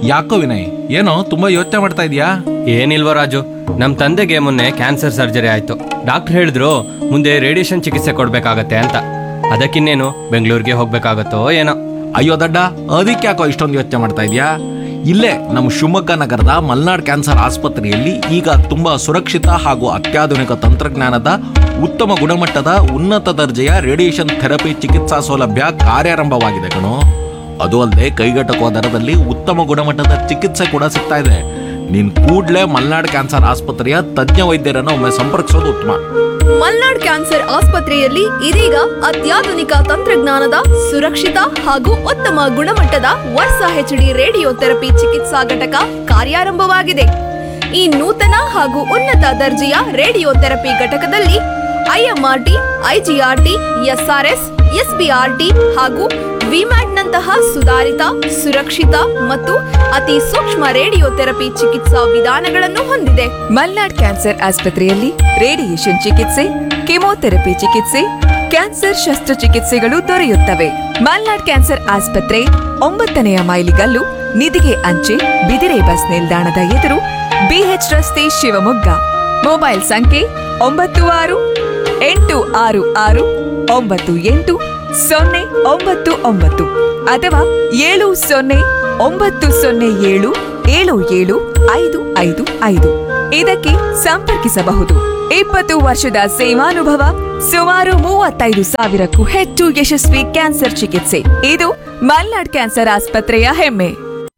ಯಾಕೋ ವಿನಯ್ ಏನೋ ತುಂಬಾ ಯೋಚನೆ ಮಾಡ್ತಾ ಇದೀಯಾ ಏನಿಲ್ವ ರಾಜು ನಮ್ಮ ತಂದೆಗೆ ಮೊನ್ನೆ ಕ್ಯಾನ್ಸರ್ ಸರ್ಜರಿ ಆಯ್ತು ಡಾಕ್ಟರ್ ಹೇಳಿದ್ರು ಮುಂದೆ ರೇಡಿಯೇಷನ್ ಚಿಕಿತ್ಸೆ ಕೊಡ್ಬೇಕಾಗತ್ತೆ ಅಂತ ಅದಕ್ಕಿನ್ನೇನು ಬೆಂಗಳೂರಿಗೆ ಹೋಗ್ಬೇಕಾಗತ್ತೋ ಏನೋ ಅಯ್ಯೋ ದಡ್ಡ ಅದಕ್ಕೆ ಯಾಕೋ ಇಷ್ಟೊಂದು ಯೋಚನೆ ಮಾಡ್ತಾ ಇದೀಯಾ ಇಲ್ಲೇ ನಮ್ಮ ಶಿವಮೊಗ್ಗ ನಗರದ ಮಲ್ನಾಡ್ ಕ್ಯಾನ್ಸರ್ ಆಸ್ಪತ್ರೆಯಲ್ಲಿ ಈಗ ತುಂಬಾ ಸುರಕ್ಷಿತ ಹಾಗೂ ಅತ್ಯಾಧುನಿಕ ತಂತ್ರಜ್ಞಾನದ ಉತ್ತಮ ಗುಣಮಟ್ಟದ ಉನ್ನತ ದರ್ಜೆಯ ರೇಡಿಯೇಷನ್ ಥೆರಪಿ ಚಿಕಿತ್ಸಾ ಸೌಲಭ್ಯ ಕಾರ್ಯಾರಂಭವಾಗಿದೆ ಕಣೋ ಅದು ಅಲ್ಲದೆ ಕೈಗೆಟಕುವ ದರದಲ್ಲಿ ಉತ್ತಮ ಗುಣಮಟ್ಟದ ಚಿಕಿತ್ಸೆ ಕೂಡ ಸಿಗ್ತಾ ಇದೆ ನೀನ್ ಕೂಡ್ಲೇ ಮಲ್ನಾಡ್ ಕ್ಯಾನ್ಸರ್ ಆಸ್ಪತ್ರೆಯ ತಜ್ಞ ವೈದ್ಯರನ್ನು ಒಮ್ಮೆ ಸಂಪರ್ಕಿಸೋದು ಉತ್ತಮ ಮಲ್ನಾಡ್ ಕ್ಯಾನ್ಸರ್ ಆಸ್ಪತ್ರೆಯಲ್ಲಿ ಇದೀಗ ಅತ್ಯಾಧುನಿಕ ತಂತ್ರಜ್ಞಾನದ ಸುರಕ್ಷಿತ ಹಾಗೂ ಉತ್ತಮ ಗುಣಮಟ್ಟದ ವರ್ಷ ಹೆಚ್ಡಿ ರೇಡಿಯೋ ಥೆರಪಿ ಚಿಕಿತ್ಸಾ ಘಟಕ ಕಾರ್ಯಾರಂಭವಾಗಿದೆ ಈ ನೂತನ ಹಾಗೂ ಉನ್ನತ ದರ್ಜೆಯ ರೇಡಿಯೋ ಥೆರಪಿ ಘಟಕದಲ್ಲಿ ಐಎಂಆರ್ಟಿ ಐಜಿಆರ್ಟಿ ಎಸ್ಆರ್ಎಸ್ ಎಸ್ಬಿಆರ್ಟಿ ಹಾಗೂ ವಿಮ್ಯಾಟ್ನಂತಹ ಸುಧಾರಿತ ಸುರಕ್ಷಿತ ಮತ್ತು ಅತಿ ಸೂಕ್ಷ್ಮ ರೇಡಿಯೋ ಥೆರಪಿ ಚಿಕಿತ್ಸಾ ವಿಧಾನಗಳನ್ನು ಹೊಂದಿದೆ ಮಲ್ನಾಡ್ ಕ್ಯಾನ್ಸರ್ ಆಸ್ಪತ್ರೆಯಲ್ಲಿ ರೇಡಿಯೇಷನ್ ಚಿಕಿತ್ಸೆ ಕೆಮೊಥೆರಪಿ ಚಿಕಿತ್ಸೆ ಕ್ಯಾನ್ಸರ್ ಶಸ್ತ್ರಚಿಕಿತ್ಸೆಗಳು ದೊರೆಯುತ್ತವೆ ಮಲ್ನಾಡ್ ಕ್ಯಾನ್ಸರ್ ಆಸ್ಪತ್ರೆ ಒಂಬತ್ತನೆಯ ಮೈಲಿಗಲ್ಲು ನಿಧಿಗೆ ಅಂಚೆ ಬಿದಿರೆ ಬಸ್ ನಿಲ್ದಾಣದ ಎದುರು ಬಿಎಚ್ ರಸ್ತೆ ಶಿವಮೊಗ್ಗ ಮೊಬೈಲ್ ಸಂಖ್ಯೆ ಒಂಬತ್ತು ಆರು ಎಂಟು ಆರು ಆರು ಒಂಬತ್ತು ಎಂಟು ಸೊನ್ನೆ ಒಂಬತ್ತು ಒಂಬತ್ತು ಅಥವಾ ಏಳು ಸೊನ್ನೆ ಒಂಬತ್ತು ಸೊನ್ನೆ ಏಳು ಏಳು ಏಳು ಐದು ಐದು ಐದು ಇದಕ್ಕೆ ಸಂಪರ್ಕಿಸಬಹುದು ಇಪ್ಪತ್ತು ವರ್ಷದ ಸೇವಾನುಭವ ಸುಮಾರು ಮೂವತ್ತೈದು ಸಾವಿರಕ್ಕೂ ಹೆಚ್ಚು ಯಶಸ್ವಿ ಕ್ಯಾನ್ಸರ್ ಚಿಕಿತ್ಸೆ ಇದು ಮಲ್ನಾಡ್ ಕ್ಯಾನ್ಸರ್ ಆಸ್ಪತ್ರೆಯ ಹೆಮ್ಮೆ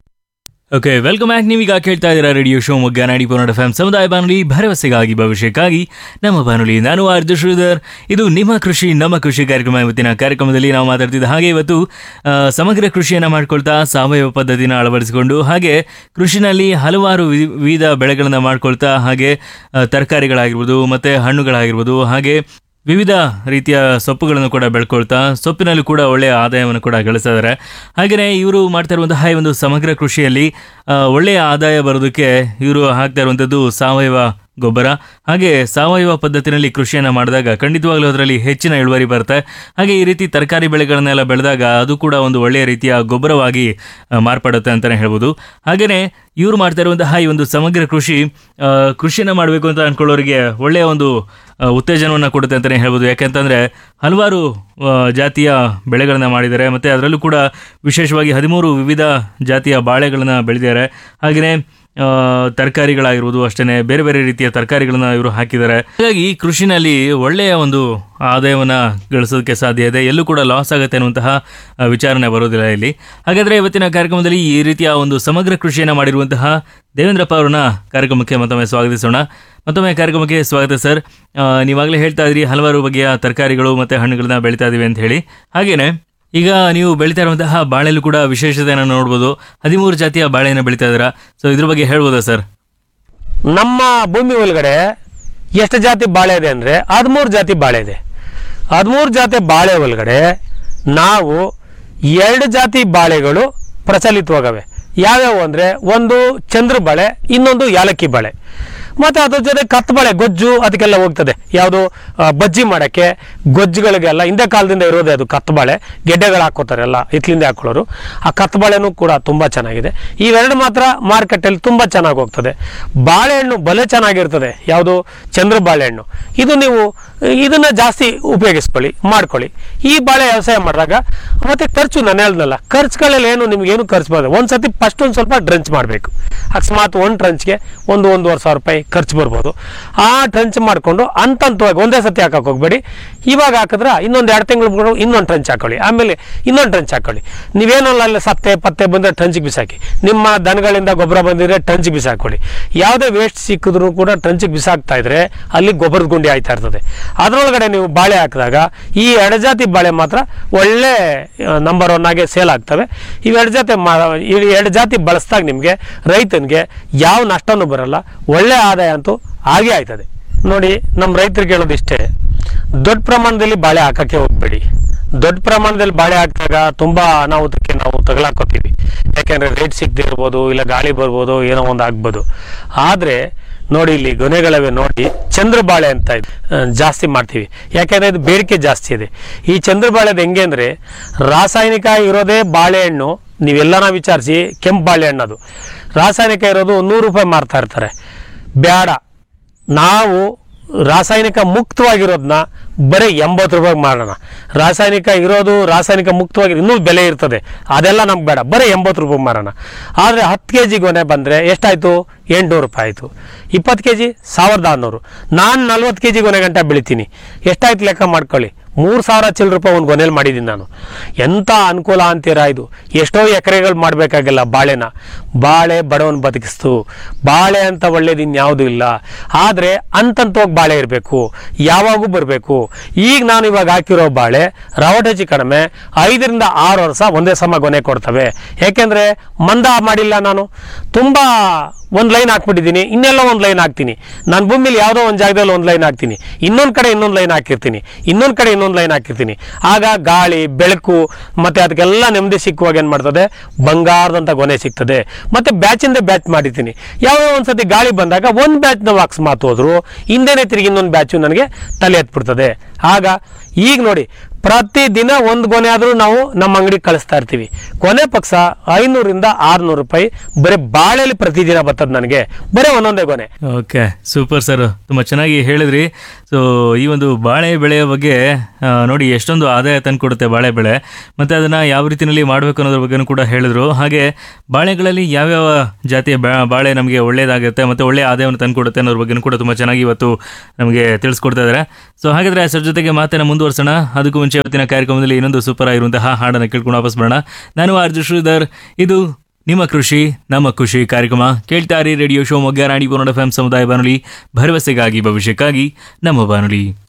ಓಕೆ ವೆಲ್ಕಮ್ ಬ್ಯಾಕ್ ನೀವೀಗ ಕೇಳ್ತಾ ಇದ್ದೀರಾ ರೇಡಿಯೋ ಶೋ ಮೊಗ್ಗ ನಾಡಿ ಪೋನಡ್ ಎಫ್ ಸಮುದಾಯ ಬಾನುಲಿ ಭರವಸೆಗಾಗಿ ಭವಿಷ್ಯಕ್ಕಾಗಿ ನಮ್ಮ ಬಾನುಲಿ ನಾನು ಆರ್ಜು ಶ್ರೀಧರ್ ಇದು ನಿಮ್ಮ ಕೃಷಿ ನಮ್ಮ ಕೃಷಿ ಕಾರ್ಯಕ್ರಮ ಇವತ್ತಿನ ಕಾರ್ಯಕ್ರಮದಲ್ಲಿ ನಾವು ಮಾತಾಡ್ತಿದ್ದ ಹಾಗೆ ಇವತ್ತು ಆ, ಸಮಗ್ರ ಕೃಷಿಯನ್ನು ಮಾಡ್ಕೊಳ್ತಾ ಸಾವಯವ ಪದ್ಧತಿನ ಅಳವಡಿಸಿಕೊಂಡು ಹಾಗೆ ಕೃಷಿನಲ್ಲಿ ಹಲವಾರು ವಿ- ವಿವಿಧ ಬೆಳೆಗಳನ್ನು ಮಾಡ್ಕೊಳ್ತಾ ಹಾಗೆ ಆ, ತರಕಾರಿಗಳಾಗಿರ್ಬೋದು ಮತ್ತು ಹಣ್ಣುಗಳಾಗಿರ್ಬೋದು ಹಾಗೆ ವಿವಿಧ ರೀತಿಯ ಸೊಪ್ಪುಗಳನ್ನು ಕೂಡ ಬೆಳ್ಕೊಳ್ತಾ ಸೊಪ್ಪಿನಲ್ಲಿ ಕೂಡ ಒಳ್ಳೆಯ ಆದಾಯವನ್ನು ಕೂಡ ಗಳಿಸ್ತಾ ಇದ್ದಾರೆ ಹಾಗೆಯೇ ಇವರು ಮಾಡ್ತಾ ಇರುವಂತಹ ಈ ಒಂದು ಸಮಗ್ರ ಕೃಷಿಯಲ್ಲಿ ಆ, ಒಳ್ಳೆಯ ಆದಾಯ ಬರೋದಕ್ಕೆ ಇವರು ಹಾಕ್ತಾ ಇರುವಂಥದ್ದು ಸಾವಯವ ಗೊಬ್ಬರ ಹಾಗೆ ಸಾವಯವ ಪದ್ಧತಿನಲ್ಲಿ ಕೃಷಿಯನ್ನು ಮಾಡಿದಾಗ ಖಂಡಿತವಾಗ್ಲೂ ಅದರಲ್ಲಿ ಹೆಚ್ಚಿನ ಇಳುವರಿ ಬರುತ್ತೆ ಹಾಗೆ ಈ ರೀತಿ ತರಕಾರಿ ಬೆಳೆಗಳನ್ನೆಲ್ಲ ಬೆಳೆದಾಗ ಅದು ಕೂಡ ಒಂದು ಒಳ್ಳೆಯ ರೀತಿಯ ಗೊಬ್ಬರವಾಗಿ ಆ, ಮಾರ್ಪಡುತ್ತೆ ಅಂತಲೇ ಹೇಳ್ಬೋದು ಹಾಗೆಯೇ ಇವರು ಮಾಡ್ತಾ ಇರುವಂತಹ ಈ ಒಂದು ಸಮಗ್ರ ಕೃಷಿ ಆ, ಕೃಷಿಯನ್ನು ಮಾಡಬೇಕು ಅಂತ ಅಂದ್ಕೊಳ್ಳೋರಿಗೆ ಒಳ್ಳೆಯ ಒಂದು ಆ, ಉತ್ತೇಜನವನ್ನು ಕೊಡುತ್ತೆ ಅಂತಲೇ ಹೇಳ್ಬೋದು ಯಾಕೆಂತಂದರೆ ಹಲವಾರು ಆ, ಜಾತಿಯ ಬೆಳೆಗಳನ್ನು ಮಾಡಿದ್ದಾರೆ ಮತ್ತು ಅದರಲ್ಲೂ ಕೂಡ ವಿಶೇಷವಾಗಿ ಹದಿಮೂರು ವಿವಿಧ ಜಾತಿಯ ಬಾಳೆಗಳನ್ನು ಬೆಳೆದಿದ್ದಾರೆ ಹಾಗೆಯೇ ಆ, ತರಕಾರಿಗಳಾಗಿರ್ಬೋದು ಅಷ್ಟೇ ಬೇರೆ ಬೇರೆ ರೀತಿಯ ತರಕಾರಿಗಳನ್ನ ಇವರು ಹಾಕಿದ್ದಾರೆ ಹಾಗಾಗಿ ಈ ಕೃಷಿನಲ್ಲಿ ಒಳ್ಳೆಯ ಒಂದು ಆದಾಯವನ್ನು ಗಳಿಸೋದಕ್ಕೆ ಸಾಧ್ಯ ಇದೆ ಎಲ್ಲೂ ಕೂಡ ಲಾಸ್ ಆಗುತ್ತೆ ಅನ್ನುವಂತಹ ಆ, ವಿಚಾರಣೆ ಬರೋದಿಲ್ಲ ಇಲ್ಲಿ ಹಾಗಾದರೆ ಇವತ್ತಿನ ಕಾರ್ಯಕ್ರಮದಲ್ಲಿ ಈ ರೀತಿಯ ಒಂದು ಸಮಗ್ರ ಕೃಷಿಯನ್ನು ಮಾಡಿರುವಂತಹ ದೇವೇಂದ್ರಪ್ಪ ಅವರನ್ನ ಕಾರ್ಯಕ್ರಮಕ್ಕೆ ಮತ್ತೊಮ್ಮೆ ಸ್ವಾಗತಿಸೋಣ ಮತ್ತೊಮ್ಮೆ ಕಾರ್ಯಕ್ರಮಕ್ಕೆ ಸ್ವಾಗತ ಸರ್ ಆ, ನೀವಾಗಲೇ ಹೇಳ್ತಾ ಇದ್ರಿ ಹಲವಾರು ಬಗೆಯ ತರಕಾರಿಗಳು ಮತ್ತು ಹಣ್ಣುಗಳನ್ನ ಬೆಳೀತಾ ಇದೀವಿ ಅಂತ ಹೇಳಿ ಹಾಗೇನೆ ಈಗ ನೀವು ಬೆಳೀತಾ ಇರುವಂತಹ ಬಾಳೆಲ್ಲೂ ಕೂಡ ವಿಶೇಷತೆಯನ್ನು ನೋಡ್ಬೋದು ಹದಿಮೂರು ಜಾತಿಯ ಬಾಳೆಯನ್ನು ಬೆಳೀತಾ ಇದ್ದೀರಾ ಸೊ ಇದ್ರ ಬಗ್ಗೆ ಹೇಳ್ಬೋದಾ ಸರ್ ನಮ್ಮ ಭೂಮಿ ಒಳಗಡೆ ಎಷ್ಟು ಜಾತಿ ಬಾಳೆ ಇದೆ ಅಂದರೆ ಹದಿಮೂರು ಜಾತಿ ಬಾಳೆ ಇದೆ ಹದಿಮೂರು ಜಾತಿ ಬಾಳೆ ಒಳಗಡೆ ನಾವು ಎರಡು ಜಾತಿ ಬಾಳೆಗಳು ಪ್ರಚಲಿತವಾಗವೆ ಯಾವ್ಯಾವು ಅಂದರೆ ಒಂದು ಚಂದ್ರ ಬಾಳೆ ಇನ್ನೊಂದು ಯಾಲಕ್ಕಿ ಬಾಳೆ ಮತ್ತು ಅದ್ರ ಜೊತೆ ಕತ್ತು ಬಾಳೆ ಗೊಜ್ಜು ಅದಕ್ಕೆಲ್ಲ ಹೋಗ್ತದೆ ಯಾವುದು ಬಜ್ಜಿ ಮಾಡೋಕ್ಕೆ ಗೊಜ್ಜುಗಳಿಗೆಲ್ಲ ಹಿಂದೆ ಕಾಲದಿಂದ ಇರೋದೇ ಅದು ಕತ್ತು ಬಾಳೆ ಗೆಡ್ಡೆಗಳು ಹಾಕೋತಾರೆ ಎಲ್ಲ ಹಿತ್ಲಿಂದ ಹಾಕೊಳ್ಳೋರು ಆ ಕತ್ತು ಬಾಳೆನೂ ಕೂಡ ತುಂಬ ಚೆನ್ನಾಗಿದೆ ಇವೆರಡು ಮಾತ್ರ ಮಾರ್ಕೆಟಲ್ಲಿ ತುಂಬ ಚೆನ್ನಾಗಿ ಹೋಗ್ತದೆ ಬಾಳೆಹಣ್ಣು ಬಲೆ ಚೆನ್ನಾಗಿರ್ತದೆ ಯಾವುದು ಚಂದ್ರ ಬಾಳೆಹಣ್ಣು ಇದು ನೀವು ಇದನ್ನು ಜಾಸ್ತಿ ಉಪಯೋಗಿಸ್ಕೊಳ್ಳಿ ಮಾಡ್ಕೊಳ್ಳಿ ಈ ಬಾಳೆ ವ್ಯವಸಾಯ ಮಾಡಿದಾಗ ಮತ್ತೆ ಖರ್ಚು ನಾನು ಹೇಳ್ದಲ್ಲ ಖರ್ಚುಗಳಲ್ಲಿ ಏನು ನಿಮ್ಗೆ ಏನು ಖರ್ಚು ಬರೋದು ಒಂದು ಸತಿ ಫಸ್ಟ್ ಒಂದು ಸ್ವಲ್ಪ ಡ್ರಂಚ್ ಮಾಡಬೇಕು ಅಕಸ್ಮಾತ್ ಒಂದು ಟ್ರಂಚ್ಗೆ ಒಂದು ಒಂದೂವರೆ ಸಾವಿರ ರೂಪಾಯಿ ಖರ್ಚು ಬರ್ಬೋದು ಆ ಟ್ರಂಚ್ ಮಾಡಿಕೊಂಡು ಹಂತವಾಗಿ ಒಂದೇ ಸತಿ ಹಾಕಕ್ಕೆ ಹೋಗ್ಬೇಡಿ ಇವಾಗ ಹಾಕಿದ್ರೆ ಇನ್ನೊಂದು ಎರಡು ತಿಂಗಳು ಬಿಟ್ಟು ಇನ್ನೊಂದು ಟ್ರಂಚ್ ಹಾಕೊಳ್ಳಿ ಆಮೇಲೆ ಇನ್ನೊಂದು ಟ್ರಂಚ್ ಹಾಕೊಳ್ಳಿ ನೀವೇನಲ್ಲ ಅಲ್ಲಿ ಸತ್ತೆ ಪತ್ತೆ ಬಂದರೆ ಟ್ರಂಚಿಗೆ ಬಿಸಾಕಿ ನಿಮ್ಮ ದನಗಳಿಂದ ಗೊಬ್ಬರ ಬಂದಿದ್ರೆ ಟ್ರಂಚಿಗೆ ಬಿಸಾಕೊಳ್ಳಿ ಯಾವುದೇ ವೇಸ್ಟ್ ಸಿಕ್ಕಿದ್ರು ಕೂಡ ಟ್ರಂಚಿಗೆ ಬಿಸಾಕ್ತಾ ಇದ್ರೆ ಅಲ್ಲಿ ಗೊಬ್ಬರದ ಗುಂಡಿ ಆಯ್ತಾ ಇರ್ತದೆ ಅದರೊಳಗಡೆ ನೀವು ಬಾಳೆ ಹಾಕಿದಾಗ ಈ ಎಡಜಾತಿ ಬಾಳೆ ಮಾತ್ರ ಒಳ್ಳೆ ನಂಬರ್ ಒನ್ ಆಗಿ ಸೇಲ್ ಆಗ್ತವೆ ಇವು ಎರಡು ಜಾತಿ ಮಾ ಈ ಎರಡು ಜಾತಿ ಬಳಸಿದಾಗ ನಿಮಗೆ ರೈತನಿಗೆ ಯಾವ ನಷ್ಟನೂ ಬರಲ್ಲ ಒಳ್ಳೆ ಆದಾಯ ಅಂತೂ ಆಗೇ ಆಯ್ತದೆ ನೋಡಿ ನಮ್ಮ ರೈತರಿಗೆ ಹೇಳೋದಿಷ್ಟೇ ದೊಡ್ಡ ಪ್ರಮಾಣದಲ್ಲಿ ಬಾಳೆ ಹಾಕಕ್ಕೆ ಹೋಗ್ಬೇಡಿ ದೊಡ್ಡ ಪ್ರಮಾಣದಲ್ಲಿ ಬಾಳೆ ಹಾಕಿದಾಗ ತುಂಬ ಅನಾಹುತಕ್ಕೆ ನಾವು ತಗಲಾಕೋತೀವಿ ಯಾಕೆಂದರೆ ರೇಟ್ ಸಿಗದೆ ಇರ್ಬೋದು ಇಲ್ಲ ಗಾಳಿ ಬರ್ಬೋದು ಏನೋ ಒಂದು ಆಗ್ಬೋದು ಆದರೆ ನೋಡಿ ಇಲ್ಲಿ ಗೊನೆಗಳವೆ ನೋಡಿ ಚಂದ್ರ ಬಾಳೆ ಅಂತ ಇದೆ ಆ, ಜಾಸ್ತಿ ಮಾಡ್ತೀವಿ ಯಾಕೆಂದರೆ ಇದು ಬೇಡಿಕೆ ಜಾಸ್ತಿ ಇದೆ ಈ ಚಂದ್ರ ಬಾಳೆದು ಹೆಂಗೆ ಅಂದರೆ ರಾಸಾಯನಿಕ ಇರೋದೇ ಬಾಳೆಹಣ್ಣು ನೀವೆಲ್ಲನ ವಿಚಾರಿಸಿ ಕೆಂಪು ಬಾಳೆಹಣ್ಣು ಅದು ರಾಸಾಯನಿಕ ಇರೋದು ನೂರು ರೂಪಾಯಿ ಮಾರ್ತಾ ಇರ್ತಾರೆ ಬೇಡ ನಾವು ರಾಸಾಯನಿಕ ಮುಕ್ತವಾಗಿರೋದನ್ನ ಬರೀ ಎಂಬತ್ತು ರೂಪಾಯಿಗೆ ಮಾಡೋಣ ರಾಸಾಯನಿಕ ಇರೋದು ರಾಸಾಯನಿಕ ಮುಕ್ತವಾಗಿ ಇನ್ನೂ ಬೆಲೆ ಇರ್ತದೆ ಅದೆಲ್ಲ ನಮ್ಗೆ ಬೇಡ ಬರೀ ಎಂಬತ್ತು ರೂಪಾಯಿಗೆ ಮಾರೋಣ ಆದರೆ ಹತ್ತು ಕೆ ಜಿ ಗೊನೆ ಬಂದರೆ ಎಷ್ಟಾಯಿತು ಎಂಟುನೂರು ರೂಪಾಯಿ ಆಯಿತು ಇಪ್ಪತ್ತು ಕೆ ಜಿ ಸಾವಿರದ ಆರುನೂರು ನಾನು ನಲ್ವತ್ತು ಕೆ ಜಿ ಗೊನೆ ಗಂಟೆ ಬೆಳಿತೀನಿ ಎಷ್ಟಾಯ್ತು ಲೆಕ್ಕ ಮಾಡ್ಕೊಳ್ಳಿ ಮೂರು ಸಾವಿರ ಚಿಲ್ಲರ ರೂಪಾಯಿ ಒಂದು ಗೊನೆಯಲ್ಲಿ ಮಾಡಿದ್ದೀನಿ ನಾನು ಎಂಥ ಅನುಕೂಲ ಅಂತೀರಾ ಇದು ಎಷ್ಟೋ ಎಕರೆಗಳು ಮಾಡಬೇಕಾಗಿಲ್ಲ ಬಾಳೆನ ಬಾಳೆ ಬಡವನ್ ಬದುಕಿಸ್ತು ಬಾಳೆ ಅಂತ ಒಳ್ಳೇದು ಇನ್ಯಾವುದೂ ಇಲ್ಲ ಆದರೆ ಅಂತಂತೋಗಿ ಬಾಳೆ ಇರಬೇಕು ಯಾವಾಗೂ ಬರಬೇಕು ಈಗ ನಾನು ಇವಾಗ ಹಾಕಿರೋ ಬಾಳೆ ರವಟೆ ಹೆಚ್ಚು ಕಡಿಮೆ ಐದರಿಂದ ಆರು ವರ್ಷ ಒಂದೇ ಸಮ ಗೊನೆ ಕೊಡ್ತವೆ ಯಾಕೆಂದರೆ ಮಂದ ಮಾಡಿಲ್ಲ ನಾನು ತುಂಬ ಒಂದು ಲೈನ್ ಹಾಕ್ಬಿಟ್ಟಿದ್ದೀನಿ ಇನ್ನೆಲ್ಲ ಒಂದು ಲೈನ್ ಹಾಕ್ತೀನಿ ನಾನು ಭೂಮಿಲಿ ಯಾವುದೋ ಒಂದು ಜಾಗದಲ್ಲಿ ಒಂದು ಲೈನ್ ಹಾಕ್ತೀನಿ ಇನ್ನೊಂದು ಕಡೆ ಇನ್ನೊಂದು ಲೈನ್ ಹಾಕಿರ್ತೀನಿ ಇನ್ನೊಂದು ಕಡೆ ಇನ್ನೊಂದು ಲೈನ್ ಹಾಕಿರ್ತೀನಿ ಆಗ ಗಾಳಿ ಬೆಳಕು ಮತ್ತು ಅದಕ್ಕೆಲ್ಲ ನೆಮ್ಮದಿ ಸಿಕ್ಕುವಾಗ ಏನು ಮಾಡ್ತದೆ ಬಂಗಾರದಂಥ ಗೊನೆ ಸಿಗ್ತದೆ ಮತ್ತು ಬ್ಯಾಚಿಂದ ಬ್ಯಾಚ್ ಮಾಡಿರ್ತೀನಿ ಯಾವುದೋ ಒಂದು ಸತಿ ಗಾಳಿ ಬಂದಾಗ ಒಂದು ಬ್ಯಾಚ್ನ ವಾಕ್ಸ್ ಮಾತು ಹೋದ್ರು ಹಿಂದೆನೇ ತಿರುಗಿ ಇನ್ನೊಂದು ಬ್ಯಾಚು ನನಗೆ ತಲೆ ಎತ್ಬಿಡ್ತದೆ ಆಗ ಈಗ ನೋಡಿ ಪ್ರತಿದಿನ ಒಂದು ಗೊನೆ ಆದರೂ ನಾವು ನಮ್ಮ ಅಂಗಡಿಗೆ ಕಳಿಸ್ತಾ ಇರ್ತೀವಿ ಕೊನೆ ಪಕ್ಷ ಐನೂರಿಂದ ಆರುನೂರು ರೂಪಾಯಿ ಬರೀ ಬಾಳೆಲಿ ಪ್ರತಿದಿನ ಬರ್ತದೆ ನನಗೆ ಬರೀ ಒಂದೊಂದೇ ಗೊನೆ ಓಕೆ ಸೂಪರ್ ಸರ್ ತುಂಬ ಚೆನ್ನಾಗಿ ಹೇಳಿದ್ರಿ ಸೊ ಈ ಒಂದು ಬಾಳೆ ಬೆಳೆಯ ಬಗ್ಗೆ ಆ, ನೋಡಿ ಎಷ್ಟೊಂದು ಆದಾಯ ತಂದುಕೊಡುತ್ತೆ ಬಾಳೆ ಬೆಳೆ ಮತ್ತು ಅದನ್ನು ಯಾವ ರೀತಿಯಲ್ಲಿ ಮಾಡಬೇಕು ಅನ್ನೋದ್ರ ಬಗ್ಗೆನೂ ಕೂಡ ಹೇಳಿದ್ರು ಹಾಗೆ ಬಾಳೆಗಳಲ್ಲಿ ಯಾವ್ಯಾವ ಜಾತಿಯ ಬಾ- ಬಾಳೆ ನಮಗೆ ಒಳ್ಳೆಯದಾಗುತ್ತೆ ಮತ್ತು ಒಳ್ಳೆಯ ಆದಾಯವನ್ನು ತಂದುಕೊಡುತ್ತೆ ಅನ್ನೋದ್ರ ಬಗ್ಗೆನೂ ಕೂಡ ತುಂಬ ಚೆನ್ನಾಗಿ ಇವತ್ತು ನಮಗೆ ತಿಳಿಸ್ಕೊಡ್ತಾ ಇದ್ದಾರೆ ಸೊ ಹಾಗಾದರೆ ಸರ್ ಜೊತೆಗೆ ಮಾತನ್ನು ಮುಂದುವರ್ಸೋಣ ಅದಕ್ಕೂ ಮುಂಚೆ ಇವತ್ತಿನ ಕಾರ್ಯಕ್ರಮದಲ್ಲಿ ಇನ್ನೊಂದು ಸೂಪರ್ ಆಗಿರುವಂತಹ ಹಾಡನ್ನು ಕೇಳ್ಕೊಂಡು ವಾಪಸ್ ಬರೋಣ ನಾನು ಆರ್ಜು ಶ್ರೀಧರ್ ಇದು ನಿಮ್ಮ ಕೃಷಿ ನಮ್ಮ ಖುಷಿ ಕಾರ್ಯಕ್ರಮ ಕೇಳ್ತಾರಿ ರೇಡಿಯೋ ಶೋ ಮೊಗ್ಗ ರಾಣಿ ಎಫ್ ಎಂ ಸಮುದಾಯ ಬಾನುಲಿ ಭರವಸೆಗಾಗಿ ಭವಿಷ್ಯಕ್ಕಾಗಿ ನಮ್ಮ ಬಾನುಲಿ